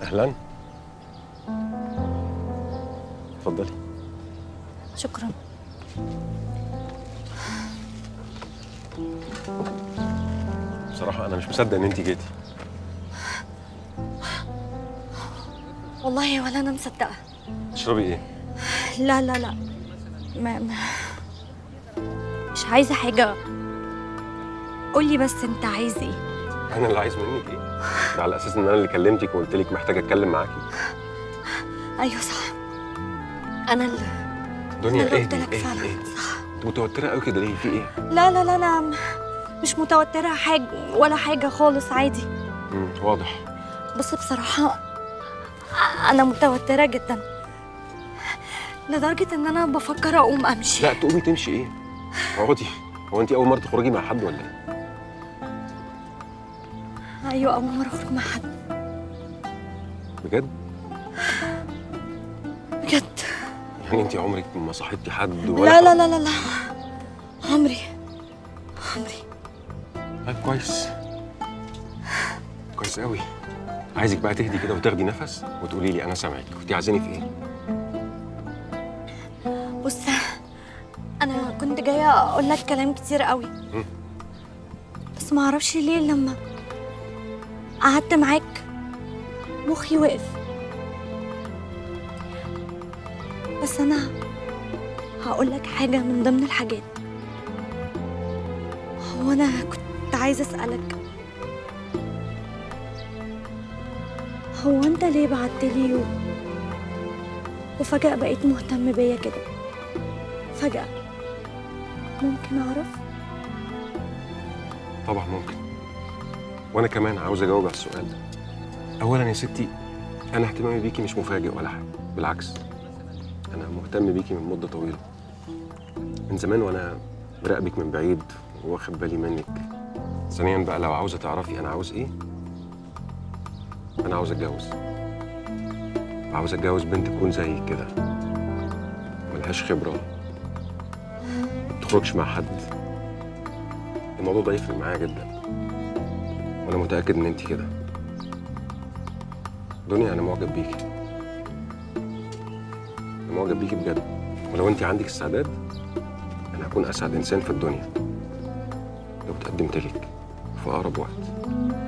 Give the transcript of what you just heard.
اهلا اتفضلي شكرا بصراحه انا مش مصدق ان انت جيتي والله ولا انا مصدقه تشربي ايه لا لا لا ما ما مش عايزه حاجه قولي بس انت عايز ايه انا اللي عايز منك ايه ده على اساس ان انا اللي كلمتك وقلت لك محتاج اتكلم معاكي ايوه صح انا اللي دنيا أنا اللي ايه قلت لك ايه فعلا ايه صح انت متوتره قوي كده ليه في ايه لا لا لا انا م- مش متوتره حاجه ولا حاجه خالص عادي امم واضح بس بصراحه انا متوتره جدا لدرجه ان انا بفكر اقوم امشي لا تقومي تمشي ايه اقعدي هو انت اول مره تخرجي مع حد ولا ايه ايوه اول مره اخرج مع حد بجد بجد يعني انت عمرك ما صاحبتي حد ولا لا لا لا لا لا عمري عمري طيب كويس كويس قوي عايزك بقى تهدي كده وتاخدي نفس وتقولي لي انا سامعك كنت عايزاني في ايه بص انا كنت جايه اقول لك كلام كتير قوي مم. بس ما اعرفش ليه لما قعدت معاك مخي وقف بس انا هقول لك حاجه من ضمن الحاجات هو انا كنت عايزه اسالك هو انت ليه بعتلي و... وفجاه بقيت مهتم بيا كده فجاه ممكن اعرف طبعا ممكن وانا كمان عاوز اجاوب على السؤال ده اولا يا ستي انا اهتمامي بيكي مش مفاجئ ولا حاجه بالعكس انا مهتم بيكي من مده طويله من زمان وانا براقبك من بعيد واخد بالي منك ثانيا بقى لو عاوزه تعرفي انا عاوز ايه انا عاوز اتجوز عاوز اتجوز بنت تكون زي كده ملهاش خبره ما تخرجش مع حد الموضوع ده يفرق معايا جدا وانا متاكد ان انت كده دنيا انا معجب بيكي انا معجب بيكي بجد ولو انت عندك استعداد انا هكون اسعد انسان في الدنيا لو تقدمت لك في اقرب وقت